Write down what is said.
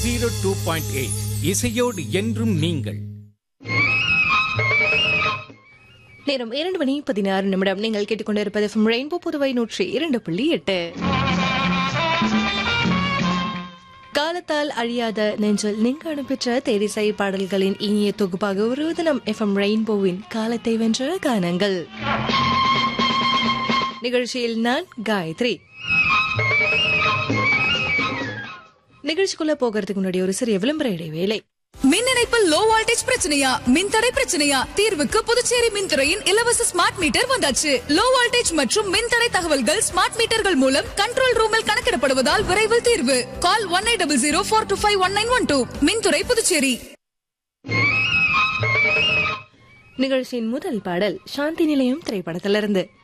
zero two point eight இசையோடு என்றும் நீங்கள் நேரம் இரண்டு மணி பதினாறு நிமிடம் நீங்கள் கேட்டுக்கொண்டிருப்பது FM ரெயின்போ புதுவை நூற்றி இரண்டு புள்ளி எட்டு காலத்தால் அழியாத நெஞ்சில் நீங்க பெற்ற தேரிசை பாடல்களின் இனிய தொகுப்பாக வருவது நம் எஃப்எம் ரெயின்போவின் காலத்தை வென்ற கானங்கள் நிகழ்ச்சியில் நான் காயத்ரி நிகழ்ச்சிக்குள்ள போகிறதுக்கு முன்னாடி ஒரு சிறிய விளம்பர இடைவேளை மின் இணைப்பில் லோ வோல்டேஜ் பிரச்சனையா மின்தடை பிரச்சனையா தீர்வுக்கு புதுச்சேரி மின்துறையின் இலவச ஸ்மார்ட் மீட்டர் வந்தாச்சு லோ வோல்டேஜ் மற்றும் மின்தடை தகவல்கள் ஸ்மார்ட் மீட்டர்கள் மூலம் கண்ட்ரோல் ரூமில் கணக்கிடப்படுவதால் விரைவில் தீர்வு call one eight double zero four two five one nine one two மின்துறை புதுச்சேரி நிகழ்ச்சியின் முதல் பாடல் சாந்தி நிலையம் திரைப்படத்திலிருந்து